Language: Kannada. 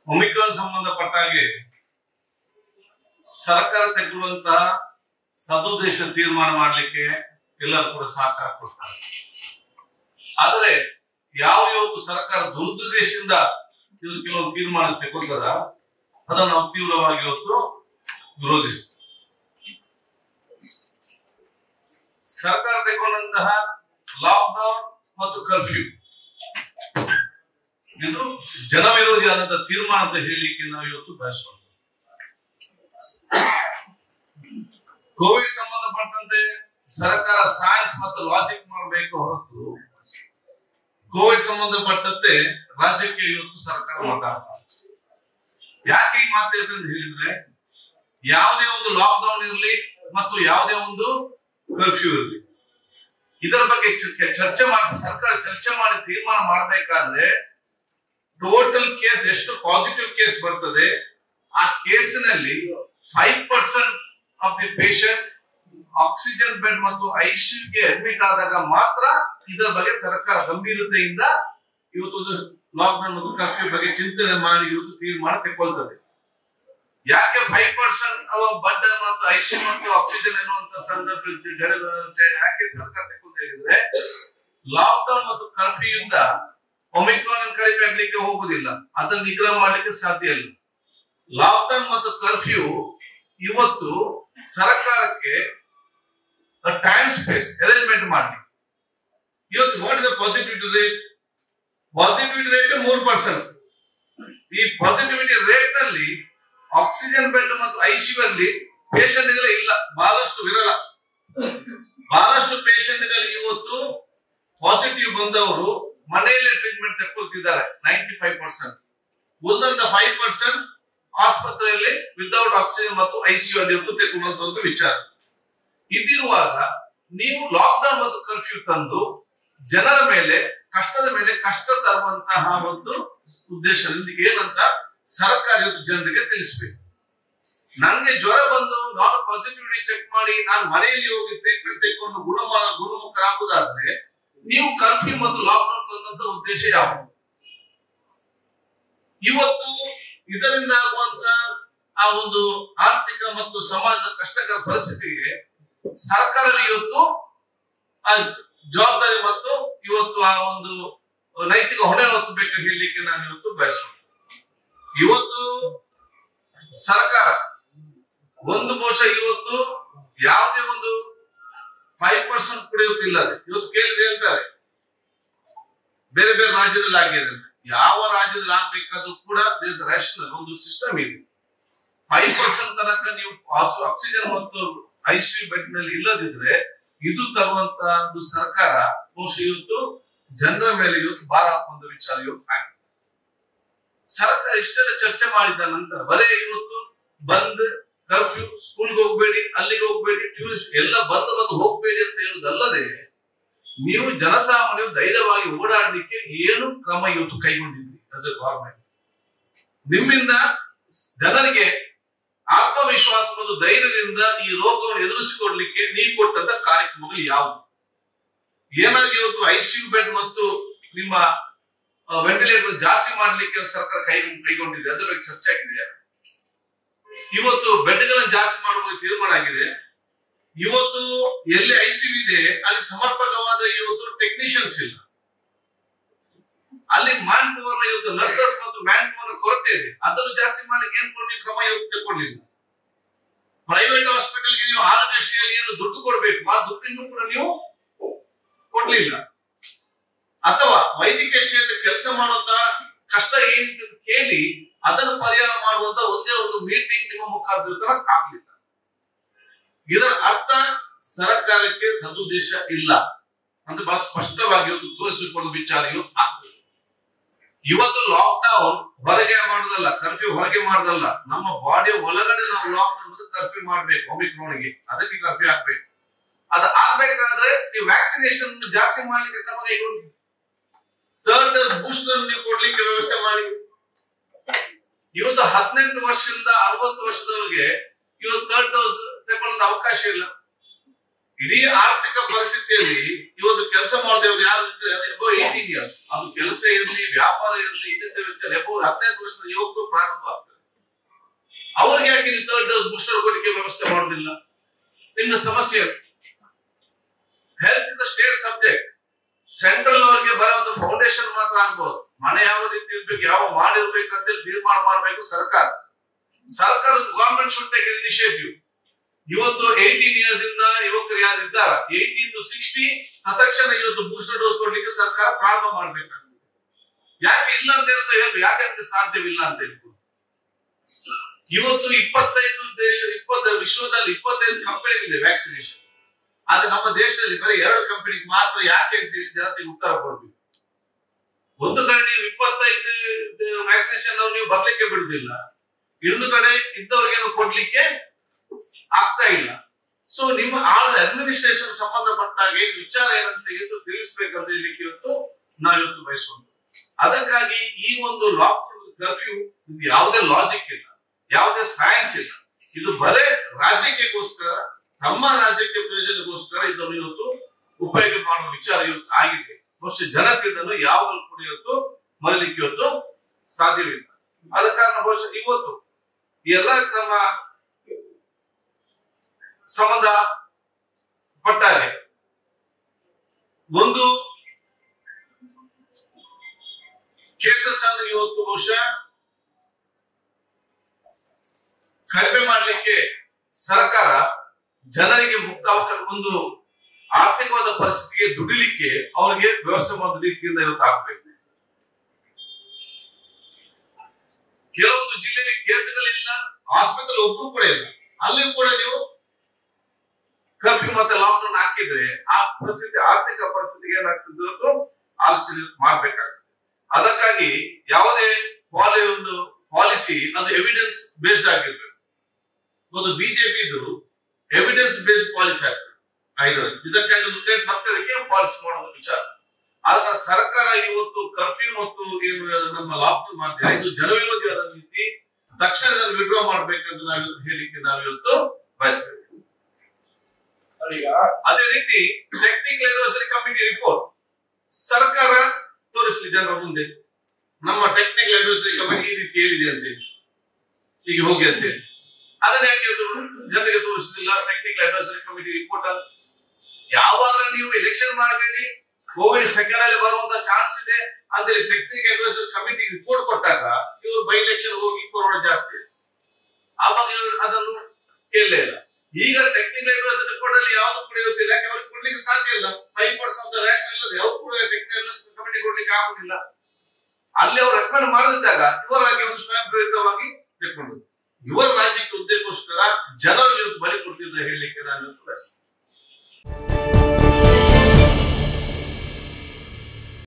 ಒಮಿಕ್ರಾನ್ ಸಂಬಂಧಪಟ್ಟ ಹಾಗೆ ಸರ್ಕಾರ ತೆಗೆದುವಂತಹ ಸದುದ್ದೇಶ ತೀರ್ಮಾನ ಮಾಡಲಿಕ್ಕೆ ಎಲ್ಲರೂ ಕೂಡ ಸಹಕಾರ ಕೊಡ್ತಾರೆ ಆದರೆ ಯಾವ ಇವತ್ತು ಸರ್ಕಾರ ದುರುದ್ದೇಶದಿಂದ ಇವತ್ತು ಕೆಲವೊಂದು ತೀರ್ಮಾನ ತೆಗೊಳ್ತದ ಅದನ್ನು ನಾವು ತೀವ್ರವಾಗಿ ಇವತ್ತು ವಿರೋಧಿಸ್ತೀವಿ ಸರ್ಕಾರ ತೆಗೊಂಡಂತಹ ಲಾಕ್ಡೌನ್ ಮತ್ತು ಕರ್ಫ್ಯೂ ಇದು ಜನವಿರೋಧಿ ಆದಂತಹ ತೀರ್ಮಾನ ಅಂತ ಹೇಳಲಿಕ್ಕೆ ನಾವು ಇವತ್ತು ಬಯಸೋಣ ಕೋವಿಡ್ ಸಂಬಂಧಪಟ್ಟಂತೆ ಸರ್ಕಾರ ಸೈನ್ಸ್ ಮತ್ತು ಲಾಜಿಕ್ ಮಾಡಬೇಕು ಹೊರತು ಕೋವಿಡ್ ಸಂಬಂಧಪಟ್ಟಂತೆ ರಾಜ್ಯಕ್ಕೆ ಇವತ್ತು ಸರ್ಕಾರ ಮಾತಾಡ್ತಾರೆ ಯಾಕೆ ಈ ಮಾತು ಹೇಳ್ತೇನೆ ಅಂತ ಹೇಳಿದ್ರೆ ಯಾವುದೇ ಒಂದು ಲಾಕ್ಡೌನ್ ಇರಲಿ ಮತ್ತು ಯಾವುದೇ ಒಂದು ಕರ್ಫ್ಯೂ ಇರಲಿ ಇದರ ಬಗ್ಗೆ ಚರ್ಚೆ- ಚರ್ಚೆ ಮಾಡಿ ಸರ್ಕಾರ ಚರ್ಚೆ ಮಾಡಿ ತೀರ್ಮಾನ ಮಾಡಬೇಕಾದ್ರೆ ಟೋಟಲ್ ಕೇಸ್ ಎಷ್ಟು ಪಾಸಿಟಿವ್ ಕೇಸ್ ಬರ್ತದೆ ಆ ಕೇಸಿನಲ್ಲಿ five percent of the patient oxygen bed ಮತ್ತು ಐಸಿಯುಗೆ ಅಡ್ಮಿಟ್ ಆದಾಗ ಮಾತ್ರ ಇದರ ಬಗ್ಗೆ ಸರ್ಕಾರ ಗಂಭೀರತೆಯಿಂದ ಇವತ್ತು ಲಾಕ್ಡೌನ್ ಮತ್ತು ಕರ್ಫ್ಯೂ ಬಗ್ಗೆ ಚಿಂತನೆ ಮಾಡಿ ಇವತ್ತು ತೀರ್ಮಾನ ತೆಗೊಳ್ತದೆ ಯಾಕೆ ಫೈವ್ ಪರ್ಸೆಂಟ್ ಬಡ್ ಮತ್ತು ಐಸಿಯು ಮತ್ತು ಆಕ್ಸಿಜನ್ ಇರುವಂತ ಸಂದರ್ಭದಲ್ಲಿ ಯಾಕೆ ಸರ್ಕಾರ ತೆಗೆದು ಹೇಳಿದ್ರೆ ಲಾಕ್ಡೌನ್ ಮತ್ತು ಕರ್ಫ್ಯೂ ಇಂದ ಒಮಿಕ್ರಾನ್ ಕಡಿಮೆ ಆಗ್ಲಿಕ್ಕೆ ಹೋಗುದಿಲ್ಲ ಅದನ್ನು ನಿಗ್ರಹ ಮಾಡ್ಲಿಕ್ಕೆ ಸಾಧ್ಯ ಇಲ್ಲ ಲಾಕ್ಡೌನ್ ಮತ್ತು ಕರ್ಫ್ಯೂ ಇವತ್ತು ಸರ್ಕಾರಕ್ಕೆ ಟೈಮ್ ಸ್ಪೇಸ್ ಅರೇಂಜ್ಮೆಂಟ್ ಮಾಡಿ ಇವತ್ತು what is the positivity rate positivity rate ಮೂರು ಪರ್ಸೆಂಟ್ ಈ ಪಾಸಿಟಿವಿಟಿ ರೇಟ್ ನಲ್ಲಿ ಆಕ್ಸಿಜನ್ ಬೆಡ್ ಮತ್ತು ಐಸಿಯು ಅಲ್ಲಿ ಪೇಷಂಟ್ ಗಳೇ ಇಲ್ಲ ಬಹಳಷ್ಟು ವಿರಳ ಬಹಳಷ್ಟು ಪೇಷಂಟ್ ಗಳಿಗೆ ಇವತ್ತು ಪಾಸಿಟಿವ್ ಬಂದವರು ಮನೆಯಲ್ಲೇ ಟ್ರೀಟ್ಮೆಂಟ್ ತಗೊಳ್ತಿದ್ದಾರೆ ನೈಂಟಿ ಫೈವ್ ಪರ್ಸೆಂಟ್ ಉಳಿದಂತ ಫೈವ್ ಪರ್ಸೆಂಟ್ ಆಸ್ಪತ್ರೆಯಲ್ಲಿ ವಿತೌಟ್ ಆಕ್ಸಿಜನ್ ಮತ್ತು ಐಸಿಯು ಅಲ್ಲಿ ಇವತ್ತು ತೆಗೆದುಕೊಳ್ಳುವಂತ ಒಂದು ವಿಚಾರ ಇದಿರುವಾಗ ನೀವು ಲಾಕ್ಡೌನ್ ಮತ್ತು ಕರ್ಫ್ಯೂ ತಂದು ಜನರ ಮೇಲೆ ಕಷ್ಟದ ಮೇಲೆ ಕಷ್ಟ ತರುವಂತಹ ಒಂದು ಉದ್ದೇಶದಿಂದ ಏನಂತ ಸರ್ಕಾರ ಇವತ್ತು ಜನರಿಗೆ ತಿಳಿಸ್ಬೇಕು ನನಗೆ ಜ್ವರ ಬಂದು ನಾನು ಪಾಸಿಟಿವಿಟಿ ಚೆಕ್ ಮಾಡಿ ನಾನು ಮನೆಯಲ್ಲಿ ಹೋಗಿ ಟ್ರೀಟ್ಮೆಂಟ್ ತೆಗೆದುಕೊಂಡು ಗುಣಮ ಗುಣಮುಖರಾಗುವುದಾದ್ರೆ ನೀವು ಕರ್ಫ್ಯೂ ಮತ್ತು ಲಾಕ್ಡೌನ್ ತಂದಂತ ಉದ್ದೇಶ ಯಾವುದು ಇವತ್ತು ಇದರಿಂದ ಆಗುವಂತ ಆ ಒಂದು ಆರ್ಥಿಕ ಮತ್ತು ಸಮಾಜದ ಕಷ್ಟಕರ ಪರಿಸ್ಥಿತಿಗೆ ಸರ್ಕಾರ ಇವತ್ತು ಆ ಜವಾಬ್ದಾರಿ ಮತ್ತು ಇವತ್ತು ಆ ಒಂದು ನೈತಿಕ ಹೊಣೆ ಹೊತ್ತಬೇಕು ಹೇಳಲಿಕ್ಕೆ ನಾನು ಇವತ್ತು ಬಯಸುತ್ತೇನೆ ಇವತ್ತು ಸರ್ಕಾರ ಒಂದು ಬಹುಶಃ ಇವತ್ತು ಯಾವುದೇ ಒಂದು ಫೈವ್ ಪರ್ಸೆಂಟ್ ಕುಡಿಯೋಕ್ಕಿಲ್ಲ ಇವತ್ತು ಕೇಳಿದೆ ಹೇಳ್ತಾರೆ ಬೇರೆ ಬೇರೆ ರಾಜ್ಯದಲ್ಲಿ ಆಗಿದೆ ಅಂತ ಯಾವ ರಾಜ್ಯದಲ್ಲಿ ಆಗ್ಬೇಕಾದ್ರೂ ಕೂಡ ದೇಸ್ ರೇಷನಲ್ ಒಂದು ಸಿಸ್ಟಮ್ ಇದೆ ಫೈವ್ ಪರ್ಸೆಂಟ್ ತನಕ ನೀವು ಆಕ್ಸಿಜನ್ ಮತ್ತು ಐಸಿಯು ಬೆಡ್ ನಲ್ಲಿ ಇಲ್ಲದಿದ್ರೆ ಇದು ತರುವಂತ ಒಂದು ಸರ್ಕಾರ ಬಹುಶಃ ಇವತ್ತು ಜನರ ಮೇಲೆ ಇವತ್ತು ಭಾರ ಹಾಕುವಂತ ವಿಚಾರ ಇವತ್ತು ಆಗಿದೆ ಸರ್ಕಾರ ಇಷ್ಟೆಲ್ಲ ಚರ್ಚೆ ಮಾಡಿದ ನಂತರ ಬರೇ ಇವತ್ತು ಬಂದ್ ಕರ್ಫ್ಯೂ ಸ್ಕೂಲ್ಗೆ ಹೋಗ್ಬೇಡಿ ಅಲ್ಲಿಗೆ ಹೋಗ್ಬೇಡಿ ಟೂರಿಸ್ಟ್ ಎಲ್ಲ ಬಂದ್ ಬಂದು ಹೋಗ್ಬೇಡಿ ಅಂತ ಹೇಳುದಲ್ಲದೆ ನೀವು ಜನಸಾಮಾನ್ಯರು ಧೈರ್ಯವಾಗಿ ಓಡಾಡಲಿಕ್ಕೆ ಏನು ಕ್ರಮ ಇವತ್ತು ಕೈಗೊಂಡಿದ್ರಿ ಆಸ್ ಎ ಗವರ್ಮೆಂಟ್ ನಿಮ್ಮಿಂದ ಜನರಿಗೆ ಆತ್ಮವಿಶ್ವಾಸ ಮತ್ತು ಧೈರ್ಯದಿಂದ ಈ ರೋಗವನ್ನು ಎದುರಿಸಿಕೊಡ್ಲಿಕ್ಕೆ ನೀವು ಕೊಟ್ಟಂತ ಕಾರ್ಯಕ್ರಮಗಳು ಯಾವುವು ಏನಾಗಿ ಇವತ್ತು ಐಸಿಯು ಬೆಡ್ ಮತ್ತು ನಿಮ್ಮ ವೆಂಟಿಲೇಟರ್ ಜಾಸ್ತಿ ಮಾಡ್ಲಿಕ್ಕೆ ಸರ್ಕಾರ ಕೈ ಕೈಗೊಂಡಿದೆ ಅದ್ರ ಬಗ್ಗೆ ಚರ್ಚೆ ಆಗಿದೆ ಇವತ್ತು ಬೆಡ್ಗಳನ್ನು ಜಾಸ್ತಿ ಮಾಡುವ ತೀರ್ಮಾನ ಆಗಿದೆ ಇವತ್ತು ಎಲ್ಲಿ ಐಸಿಯು ಇದೆ ಅಲ್ಲಿ ಸಮರ್ಪಕವಾದ ಇವತ್ತು ಟೆಕ್ನಿಷಿಯನ್ಸ್ ಇಲ್ಲ ಅಲ್ಲಿ ಮ್ಯಾನ್ ಪವರ್ ಇವತ್ತು ನರ್ಸಸ್ ಮತ್ತು ಮ್ಯಾನ್ ಪವರ್ ಕೊರತೆ ಇದೆ ಅದನ್ನು ಜಾಸ್ತಿ ಮಾಡ್ಲಿಕ್ಕೆ ಏನ್ ಕೊಡಿ ಕ್ರಮ ಇವತ್ತು ತಗೊಂಡಿಲ್ಲ ಪ್ರೈವೇಟ್ ಹಾಸ್ಪಿಟಲ್ಗೆ ನೀವು ಆರೋಗ್ಯಶ್ರೀಯಲ್ಲಿ ಏನು ದುಡ್ಡು ಕೊಡ್ಬೇಕು ಆ ದುಡ್ಡನ್ನು ಕೂಡ ನೀವು ಕೊಡ್ಲಿಲ್ಲ ಅಥವಾ ವೈದ್ಯಕೀಯ ಕ್ಷೇತ್ರ ಕೆಲಸ ಮಾಡುವಂತ ಕಷ್ಟ ಏನಿದೆ ಅಂತ ಕೇಳಿ ಅದನ್ನು ಪರಿಹಾರ ಮಾಡುವಂತ ಒಂದೇ ಒಂದು ಮೀಟಿಂಗ್ ನಿಮ್ಮ ಮುಖಾಂತರ ಆಗ್ಲಿಲ್ಲ ಇದರ ಅರ್ಥ ಸರ್ಕಾರಕ್ಕೆ ಸದುದ್ದೇಶ ಇಲ್ಲ ಅಂತ ಬಹಳ ಸ್ಪಷ್ಟವಾಗಿ ಇವತ್ತು ತೋರಿಸಿಕೊಳ್ಳುವ ವಿಚಾರ ಇವತ್ತು ಆಗ್ತದೆ ಇವತ್ತು ಲಾಕ್ ಡೌನ್ ಹೊರಗೆ ಮಾಡುದಲ್ಲ ಕರ್ಫ್ಯೂ ಹೊರಗೆ ಮಾಡುದಲ್ಲ ನಮ್ಮ ಬಾಡಿ ಒಳಗಡೆ ನಾವು ಲಾಕ್ ಡೌನ್ ಕರ್ಫ್ಯೂ ಮಾಡ್ಬೇಕು ಒಮಿಕ್ರೋನ್ಗೆ ಅದಕ್ಕೆ ಕರ್ಫ್ಯೂ ಆಗ್ಬೇಕು ಅದು ಆಗ್ಬೇಕಾದ್ರೆ ನೀವು ವ್ಯಾಕ್ಸಿನೇಷನ್ ಜಾಸ್ತಿ ಮಾಡ್ಲಿಕ್ಕೆ ಕ್ರಮ ಕೈಗೊಂಡು ಥರ್ಡ್ ಡೋಸ್ ಬೂಸ್ಟರ್ ನೀವು ಕೊಡ್ಲಿಕ್ಕೆ ವ್ಯವಸ್ಥೆ ಮಾಡಿ ಇವತ್ತು ಹದಿನೆಂಟು ವರ್ಷದಿಂದ ಅರವತ್ತು ವರ್ಷದವರಿಗೆ ಇವತ್ತು ಥರ್ಡ್ ಡೋಸ್ ತಗೊಳ್ಳೋದು ಅವಕಾಶ ಇಲ್ಲ ಇಡೀ ಆರ್ಥಿಕ ಪರಿಸ್ಥಿತಿಯಲ್ಲಿ ಇವತ್ತು ಕೆಲಸ ಮಾಡಿದವರು ಯಾರು ಏಯ್ಟೀನ್ ಇಯರ್ಸ್ ಅದು ಕೆಲಸ ಇರಲಿ ವ್ಯಾಪಾರ ಇರಲಿ ಇನ್ನಿತರ ವಿಚಾರ ಎಬೋ ಹದಿನೈದು ವರ್ಷದ ಯುವಕರು ಪ್ರಾರಂಭ ಆಗ್ತದೆ ಅವ್ರಿಗೆ ಯಾಕೆ ನೀವು ಥರ್ಡ್ ಡೋಸ್ ಬೂಸ್ಟರ್ ಕೊಟ್ಟಿಗೆ ವ್ಯವಸ್ಥೆ ಮಾಡೋದಿಲ್ಲ ನಿಮ್ಗೆ ಸಮಸ್ಯೆ health is a state subject central ಅವರಿಗೆ ಬರುವಂತ ಫೌಂಡೇಶನ್ ಮಾತ್ರ ಆಗ್ಬಹುದು ಮನೆ ಯಾವ ರೀತಿ ಇರ್ಬೇಕು ಯಾವ ಮಾಡಿರ್ಬೇಕು ಅಂತೇಳಿ ತೀರ್ಮಾನ ಮಾಡಬೇಕು ಸರ್ಕಾರ ಸರ್ಕಾರ ಗವರ್ಮೆಂಟ್ ಶುಡ್ ಟೇಕ್ ಇನಿಷಿಯೇಟಿವ್ ಇವತ್ತು ಏಯ್ಟೀನ್ ಇಯರ್ಸ್ ಇಂದ ಯುವಕರು ಯಾರು ಇದ್ದಾರ ಏಯ್ಟೀನ್ ಟು ಸಿಕ್ಸ್ಟಿ ತಕ್ಷಣ ಇವತ್ತು ಬೂಸ್ಟರ್ ಡೋಸ್ ಕೊಡ್ಲಿಕ್ಕೆ ಸರ್ಕಾರ ಪ್ರಾರಂಭ ಮಾಡ್ಬೇಕಾಗ್ತದೆ ಯಾಕೆ ಇಲ್ಲ ಅಂತ ಹೇಳಿದ್ರೆ ಹೇಳ್ಬೇಕು ಯಾಕೆ ಅದಕ್ಕೆ ಸಾಧ್ಯವಿಲ್ಲ ಅಂತ ಹೇಳ್ಬೋದು ಇವತ್ತು ಇಪ್ಪತ್ತೈದು ದೇಶ ಇಪ್ಪತ್ತು ವಿಶ್ವದಲ್ಲಿ ಇಪ್ಪತ್ತೈದು ಕಂಪನಿಗಳಿದೆ ವ್ಯಾಕ್ಸಿನೇಷನ್ ಆದ್ರೆ ನಮ್ಮ ದೇಶದಲ್ಲಿ ಬರೀ ಎರಡು ಕಂಪನಿಗೆ ಮಾತ್ರ ಯಾಕೆ ಅಂತ ಹೇಳಿ ಜನತೆಗೆ ಉತ್ತರ ಕೊಡ್ಬೇಕು ಒಂದು ಕಡೆ ನೀವು ಇಪ್ಪತ್ತೈದು ವ್ಯಾಕ್ಸಿನೇಷನ್ ನೀವು ಬರ್ಲಿಕ್ಕೆ ಬಿಡುದಿಲ್ಲ ಇನ್ನೊಂದು ಕಡೆ ಇದ್ದವ್ರಿಗೇನು ಕೊಡ್ಲಿಕ್ಕೆ ಆಗ್ತಾ ಇಲ್ಲ ಸೊ ನಿಮ್ಮ ಆಲ್ ಅಡ್ಮಿನಿಸ್ಟ್ರೇಷನ್ ಸಂಬಂಧಪಟ್ಟಾಗೆ ವಿಚಾರ ಏನಂತ ಎಂದು ತಿಳಿಸ್ಬೇಕಂತ ಹೇಳಲಿಕ್ಕೆ ಇವತ್ತು ನಾವಿವತ್ತು ಬಯಸುವಂತ ಅದಕ್ಕಾಗಿ ಈ ಒಂದು ಲಾಕ್ಡೌನ್ ಕರ್ಫ್ಯೂ ಯಾವುದೇ ಲಾಜಿಕ್ ಇಲ್ಲ ಯಾವುದೇ ಸೈನ್ಸ್ ಇಲ್ಲ ಇದು ಬರೇ ರಾಜ್ಯಕ್ಕೆಗೋಸ್ಕರ ತಮ್ಮ ರಾಜ್ಯಕ್ಕೆ ಪ್ರಯೋಜನಕ್ಕೋಸ್ಕರ ಇದನ್ನು ಇವತ್ತು ಉಪಯೋಗ ಮಾಡುವ ವಿಚಾರ ಇವತ್ತು ಆಗಿದೆ ಬಹುಶಃ ಜನತೆ ಇದನ್ನು ಯಾವಾಗಲೂ ಕೂಡ ಇವತ್ತು ಮರಲಿಕ್ಕೆ ಇವತ್ತು ಸಾಧ್ಯವಿಲ್ಲ ಆದ ಕಾರಣ ಬಹುಶಃ ಇವತ್ತು ಈ ಎಲ್ಲ ನಮ್ಮ ಸಂಬಂಧ ಪಟ್ಟಾಗೆ ಒಂದು ಕೇಸಸ್ ಅನ್ನು ಇವತ್ತು ಬಹುಶಃ ಕಡಿಮೆ ಮಾಡಲಿಕ್ಕೆ ಸರ್ಕಾರ ಜನರಿಗೆ ಮುಕ್ತ ಅವಕಾಶ ಒಂದು ಆರ್ಥಿಕವಾದ ಪರಿಸ್ಥಿತಿಗೆ ದುಡಿಲಿಕ್ಕೆ ಅವರಿಗೆ ವ್ಯವಸ್ಥೆ ಮಾಡುವ ರೀತಿಯಿಂದ ಇವತ್ತು ಆಗ್ಬೇಕು ಕೆಲವೊಂದು ಜಿಲ್ಲೆಯಲ್ಲಿ ಕೇಸ್ಗಳಿಲ್ಲ ಆಸ್ಪತ್ರೆ ಒಬ್ರು ಕೂಡ ಇಲ್ಲ ಅಲ್ಲಿಯೂ ಕೂಡ ನೀವು ಕರ್ಫ್ಯೂ ಮತ್ತೆ ಲಾಕ್ಡೌನ್ ಹಾಕಿದ್ರೆ ಆ ಪರಿಸ್ಥಿತಿ ಆರ್ಥಿಕ ಪರಿಸ್ಥಿತಿಗೆ ಏನಾಗ್ತದೆ ಇವತ್ತು ಆಲೋಚನೆ ಮಾಡ್ಬೇಕಾಗ್ತದೆ ಅದಕ್ಕಾಗಿ ಯಾವುದೇ ಪಾಲಿ ಒಂದು ಪಾಲಿಸಿ ಅದು ಎವಿಡೆನ್ಸ್ ಬೇಸ್ಡ್ ಆಗಿರ್ಬೇಕು ಒಂದು ಬಿಜೆಪಿದು ಎವಿಡೆನ್ಸ್ ಬೇಸ್ಡ್ ಪಾಲಿಸಿ ಆಗ್ತದೆ ಆಯ್ತು ಇದಕ್ಕಾಗಿ ಒಂದು ಸ್ಟೇಟ್ ಮತ್ತೆ ಅದಕ್ಕೆ ಪಾಲಿಸಿ ಮಾಡೋದು ವಿಚಾರ ಆದ ಸರ್ಕಾರ ಇವತ್ತು ಕರ್ಫ್ಯೂ ಮತ್ತು ಏನು ನಮ್ಮ ಲಾಕ್ಡೌನ್ ಮಾಡ್ತೀವಿ ಇದು ಜನವಿರೋಧಿಯಾದ ನೀತಿ ತಕ್ಷಣ ಇದನ್ನು ವಿಡ್ರಾ ಮಾಡ್ಬೇಕಂತ ನಾವು ಹೇಳಿಕ್ಕೆ ನಾವು ಇವತ್ತು ಬಯಸ್ತೇವೆ ಈಗ ಅದೇ ರೀತಿ ಟೆಕ್ನಿಕಲ್ ಅಡ್ವೈಸರಿ ಕಮಿಟಿ ರಿಪೋರ್ಟ್ ಸರ್ಕಾರ ತೋರಿಸ್ಲಿ ಜನರ ಮುಂದೆ ನಮ್ಮ ಟೆಕ್ನಿಕಲ್ ಅಡ್ವೈಸರಿ ಕಮಿಟಿ ಈ ರೀತಿ ಹೇಳಿದೆ ಅಂತ ಹೇಳಿ ಈಗ ಹೋಗಿ ಅಂತ ಹೇಳಿ ಅದನ್ನ ಯಾಕೆ ಇವ್ರು ಜನರಿಗೆ ತೋರಿಸುದಿಲ್ಲ ಟೆಕ್ನಿಕಲ್ ಅಡ್ವೈಸರಿ ಕಮಿಟಿ ರಿಪೋರ್ಟ್ ಅಂತ ಯಾವಾಗ ನೀವು ಎಲೆಕ್ಷನ್ ಮಾಡಬೇಡಿ ಕೋವಿಡ್ ಸೆಕೆಂಡ್ ಅಲ್ಲಿ ಬರುವಂತ ಚಾನ್ಸ್ ಇದೆ ಅಂತೇಳಿ ಟೆಕ್ನಿಕಲ್ ಅಡ್ವೈಸರಿ ಕಮಿಟಿ ರಿಪೋರ್ಟ್ ಕೊಟ್ಟಾಗ ಇವರು ಬೈ ಎಲೆಕ್ಷನ್ ಹೋಗಿ ಕೊರೋನಾ ಜಾಸ್ತಿ ಆವಾಗ ಇವ್ರು ಅದನ್ನು ಕೇಳಲೇ ಇಲ್ಲ ಈಗ ಟೆಕ್ನಿಕಲ್ ಅಡ್ವೈಸರಿ ರಿಪೋರ್ಟ್ ಅಲ್ಲಿ ಯಾವ್ದು ಕೂಡ ಇವತ್ತಿಲ್ಲ ಯಾಕೆ ಅವ್ರಿಗೆ ಕೊಡ್ಲಿಕ್ಕೆ ಸಾಧ್ಯ ಇಲ್ಲ ಫೈವ್ ಪರ್ಸೆಂಟ್ ರೇಷನ್ ಇಲ್ಲದೆ ಯಾವ ಕೂಡ ಟೆಕ್ನಿಕಲ್ ಅಡ್ವೈಸರಿ ಕಮಿಟಿ ಕೊಡ್ಲಿಕ್ಕೆ ಆಗುದಿಲ್ಲ ಅಲ್ಲಿ ಅವ್ರು ರೆಕಮೆಂಡ್ ಮಾಡದಿದ್ದಾಗ ಇವರಾಗಿ ಒಂದು ಸ್ವಯಂ ಪ್ರೇರಿತವಾಗಿ ತೆಕ್ಕೊಂಡು ಇವರ ರಾಜ್ಯಕ್ಕೆ ಉದ್ದೇಶಕ್ಕೋಸ್ಕರ ಜನರು ಇವತ್ತು ಬಲಿ ಕೊಡ್ತಿದ್ದಾರೆ ಹೇಳಲಿಕ್ಕೆ ನಾನು ಇವತ್ತು ಬಯಸ್ತೇನೆ